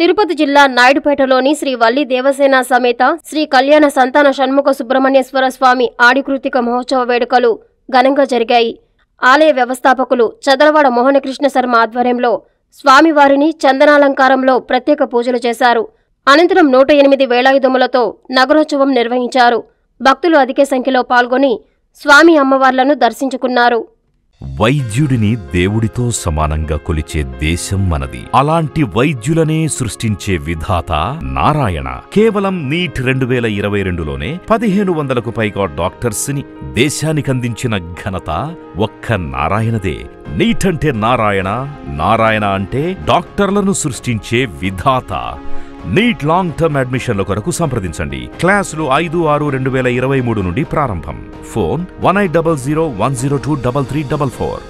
తిరుపతి జిల్లా నాయుడుపేటలోని శ్రీ వల్లి దేవసేన సమేత శ్రీ కళ్యాణ సంతాన షణ్ముఖ సుబ్రహ్మణ్యేశ్వర స్వామి ఆడికృతిక మహోత్సవ వేడుకలు ఘనంగా జరిగాయి ఆలయ వ్యవస్థాపకులు చదలవాడ మోహనకృష్ణ శర్మ ఆధ్వర్యంలో స్వామివారిని చందనాలంకారంలో ప్రత్యేక పూజలు చేశారు అనంతరం నూట ఎనిమిది వేలాయుధములతో నగరోత్సవం నిర్వహించారు భక్తులు అధిక సంఖ్యలో పాల్గొని స్వామి అమ్మవార్లను దర్శించుకున్నారు వైద్యుడిని దేవుడితో సమానంగా కొలిచే దేశం మనది అలాంటి వైద్యులనే సృష్టించే విధాత నారాయణ కేవలం నీట్ రెండు వేల ఇరవై రెండులోనే పదిహేను వందలకు పైగా డాక్టర్స్ ని దేశానికి అందించిన ఘనత ఒక్క నారాయణదే నీట్ అంటే నారాయణ నారాయణ అంటే డాక్టర్లను సృష్టించే విధాత నీట్ లాంగ్ టర్మ్ అడ్మిషన్ల కొరకు సంప్రదించండి క్లాసులు ఐదు ఆరు రెండు వేల ఇరవై మూడు నుండి ప్రారంభం phone one eight double zero one zero two double three double four